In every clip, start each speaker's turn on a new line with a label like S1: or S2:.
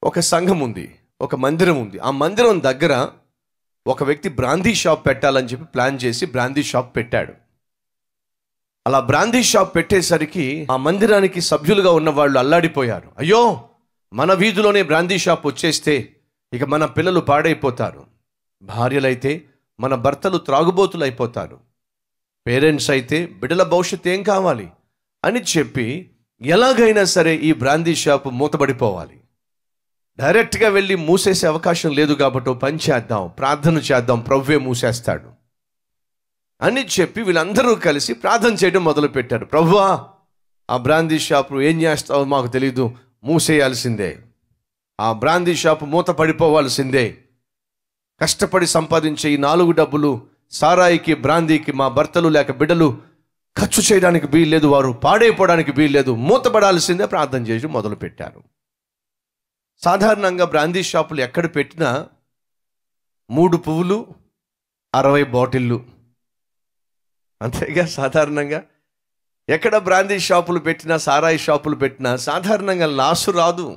S1: ఒక సంఘం ఉంది ఒక మందిరం ఉంది ఆ మందిరం దగ్గర ఒక వ్యక్తి బ్రాందీ షాప్ పెట్టాలని చెప్పి ప్లాన్ చేసి బ్రాందీ షాప్ పెట్టాడు అలా బ్రాందీ షాప్ పెట్టేసరికి ఆ మందిరానికి సభ్యులుగా ఉన్న వాళ్ళు అల్లాడిపోయారు అయ్యో మన వీధిలోనే బ్రాందీ షాప్ వచ్చేస్తే ఇక మన పిల్లలు పాడైపోతారు భార్యలైతే మన భర్తలు త్రాగుబోతులు అయిపోతారు పేరెంట్స్ అయితే బిడ్డల భవిష్యత్తు ఏం కావాలి అని చెప్పి ఎలాగైనా సరే ఈ బ్రాందీ షాప్ మూతబడిపోవాలి డైరెక్ట్గా వెళ్ళి మూసేసే అవకాశం లేదు కాబట్టి ఓ పని చేద్దాం ప్రార్థన చేద్దాం ప్రవ్వే మూసేస్తాడు అని చెప్పి వీళ్ళందరూ కలిసి ప్రార్థన చేయడం మొదలుపెట్టారు ప్రభువా ఆ బ్రాందీ షాపు ఏం చేస్తావో మాకు తెలీదు మూసేయాల్సిందే ఆ బ్రాందీ షాపు మూత పడిపోవాల్సిందే కష్టపడి సంపాదించే ఈ నాలుగు డబ్బులు సారాయికి బ్రాందీకి మా భర్తలు లేక బిడ్డలు ఖర్చు చేయడానికి వీల్లేదు వారు పాడైపోవడానికి వీల్లేదు మూతపడాల్సిందే ప్రార్థన చేసి మొదలుపెట్టారు సాధారణంగా బ్రాందీ షాపులు ఎక్కడ పెట్టినా మూడు పువ్వులు అరవై బాటిళ్ళు అంతేగా సాధారణంగా ఎక్కడ బ్రాందీ షాపులు పెట్టినా సారాయి షాపులు పెట్టినా సాధారణంగా లాసు రాదు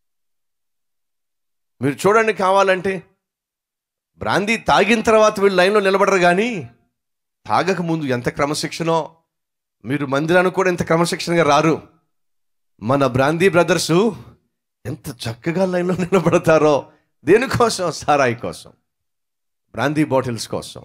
S1: మీరు చూడండి కావాలంటే బ్రాందీ తాగిన తర్వాత వీళ్ళు లైన్లో నిలబడరు కానీ తాగక ముందు ఎంత క్రమశిక్షణో మీరు మందిరానికి కూడా ఎంత క్రమశిక్షణగా రారు మన బ్రాందీ బ్రదర్సు ఎంత చక్కగా లైన్లో నిలబడతారో దేనికోసం సారాయి కోసం బ్రాందీ బాటిల్స్ కోసం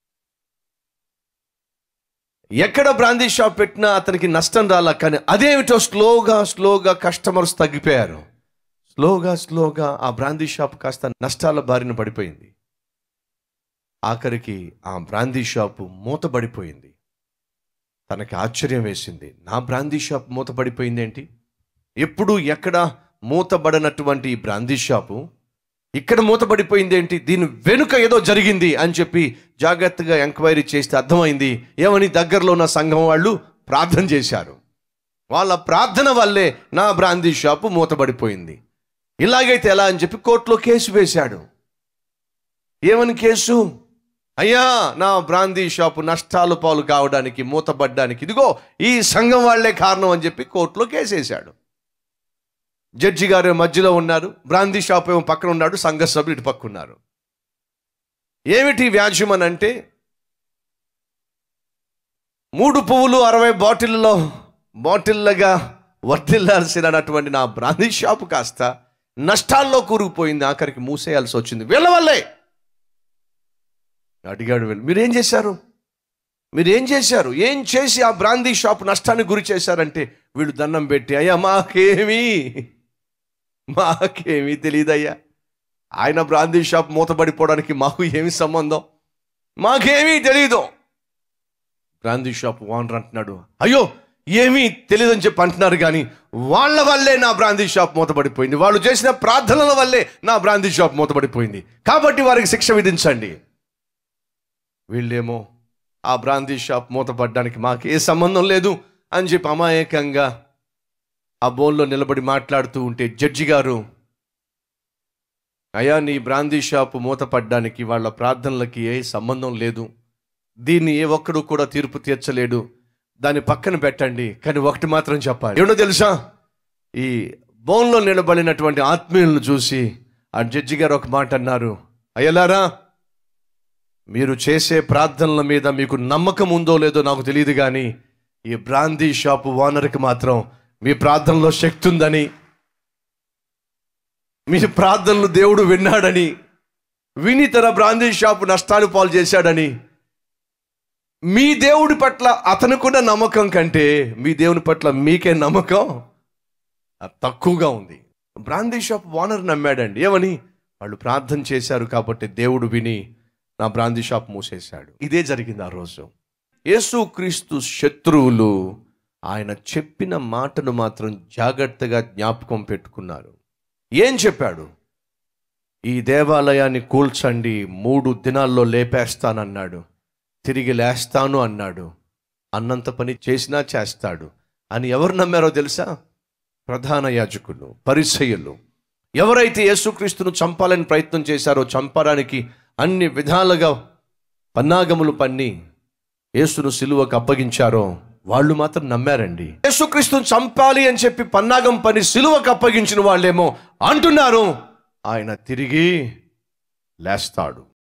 S1: ఎక్కడ బ్రాందీ షాప్ పెట్టినా అతనికి నష్టం రాలా కానీ అదేమిటో స్లోగా స్లోగా కస్టమర్స్ తగ్గిపోయారు స్లోగా స్లోగా ఆ బ్రాందీ షాప్ కాస్త నష్టాల బారిన పడిపోయింది ఆఖరికి ఆ బ్రాందీ షాపు మూతబడిపోయింది తనకి ఆశ్చర్యం వేసింది నా బ్రాందీ షాప్ మూతబడిపోయింది ఏంటి ఎప్పుడు ఎక్కడ మూతబడినటువంటి ఈ బ్రాందీ షాపు ఇక్కడ మూతబడిపోయింది ఏంటి దీని వెనుక ఏదో జరిగింది అని చెప్పి జాగ్రత్తగా ఎంక్వైరీ చేస్తే అర్థమైంది ఏమని దగ్గరలో ఉన్న సంఘం వాళ్ళు ప్రార్థన చేశారు వాళ్ళ ప్రార్థన వల్లే నా బ్రాందీ షాపు మూతబడిపోయింది ఇలాగైతే ఎలా అని చెప్పి కోర్టులో కేసు వేశాడు ఏమని కేసు అయ్యా నా బ్రాందీ షాపు నష్టాలు పాలు కావడానికి మూతబడ్డానికి ఇదిగో ఈ సంఘం వాళ్లే కారణం అని చెప్పి కోర్టులో కేసు వేశాడు జడ్జి గారు మధ్యలో ఉన్నారు బ్రాందీ షాప్ ఏమో పక్కన ఉన్నాడు సంఘ సభ్యులు ఇటు పక్క ఉన్నారు ఏమిటి వ్యాజ్యం అని అంటే మూడు పువ్వులు అరవై బాటిల్లో బాటిల్లగా వర్తిల్లాల్సినటువంటి నా బ్రాందీ షాపు కాస్త నష్టాల్లో కూరుకుపోయింది ఆఖరికి మూసేయాల్సి వచ్చింది వీళ్ళ వల్లే అడిగాడు వీళ్ళు మీరేం చేశారు మీరేం చేశారు ఏం చేసి ఆ బ్రాందీ షాప్ నష్టానికి గురి చేశారంటే వీళ్ళు దండం పెట్టి అయ్యా మాకేమీ మాకేమీ తెలియదయ్యా ఆయన బ్రాందీ షాప్ మూతపడిపోవడానికి మాకు ఏమి సంబంధం మాకేమీ తెలీదు బ్రాందీ షాప్ ఓనర్ అంటున్నాడు అయ్యో ఏమీ తెలియదని చెప్పి అంటున్నారు కానీ వాళ్ళ వల్లే నా బ్రాందీ షాప్ మూతపడిపోయింది వాళ్ళు చేసిన ప్రార్థనల వల్లే నా బ్రాందీ షాప్ మూతపడిపోయింది కాబట్టి వారికి శిక్ష విధించండి వీళ్ళేమో ఆ బ్రాందీ షాప్ మూతపడడానికి మాకు ఏ సంబంధం లేదు అని చెప్పి అమాయకంగా ఆ బోన్లో నిలబడి మాట్లాడుతూ ఉంటే జడ్జి గారు అయా నీ బ్రాందీ షాపు మూతపడ్డానికి వాళ్ళ ప్రార్థనలకి ఏ సంబంధం లేదు దీన్ని ఏ ఒక్కడు కూడా తీర్పు తీర్చలేడు దాన్ని పక్కన పెట్టండి కానీ ఒకటి మాత్రం చెప్పాలి ఏమో తెలుసా ఈ బోన్లో నిలబడినటువంటి ఆత్మీయులను చూసి ఆ జడ్జి గారు ఒక మాట అన్నారు అయ్యలారా మీరు చేసే ప్రార్థనల మీద మీకు నమ్మకం ఉందో లేదో నాకు తెలియదు కానీ ఈ బ్రాందీ షాపు ఓనర్కి మాత్రం మీ ప్రార్థనలో శక్తి ఉందని మీ ప్రార్థనలు దేవుడు విన్నాడని విని తన బ్రాందీ షాపు నష్టాలు పాలు చేశాడని మీ దేవుడి పట్ల అతనుకున్న నమ్మకం కంటే మీ దేవుని పట్ల మీకే నమ్మకం తక్కువగా ఉంది బ్రాందీ షాప్ ఓనర్ నమ్మాడండి ఏమని వాళ్ళు ప్రార్థన చేశారు కాబట్టి దేవుడు విని నా బ్రాందీ షాప్ మూసేశాడు ఇదే జరిగింది ఆ రోజు యేసుక్రీస్తు శత్రువులు ఆయన చెప్పిన మాటను మాత్రం జాగ్రత్తగా జ్ఞాపకం పెట్టుకున్నారు ఏం చెప్పాడు ఈ దేవాలయాన్ని కూల్చండి మూడు దినాల్లో లేపేస్తానన్నాడు తిరిగి లేస్తాను అన్నాడు అన్నంత పని చేసినా చేస్తాడు అని ఎవరు నమ్మారో తెలుసా ప్రధాన యాజకులు పరిచయులు ఎవరైతే యేసుక్రీస్తును చంపాలని ప్రయత్నం చేశారో చంపడానికి అన్ని విధాలుగా పన్నాగములు పన్ని యేసును సిలువకు అప్పగించారో వాళ్ళు మాత్రం నమ్మారండి యేసుక్రీస్తుని చంపాలి అని చెప్పి పన్నాగం పని సిలువకు అప్పగించిన వాళ్ళేమో అంటున్నారు ఆయన తిరిగి లేస్తాడు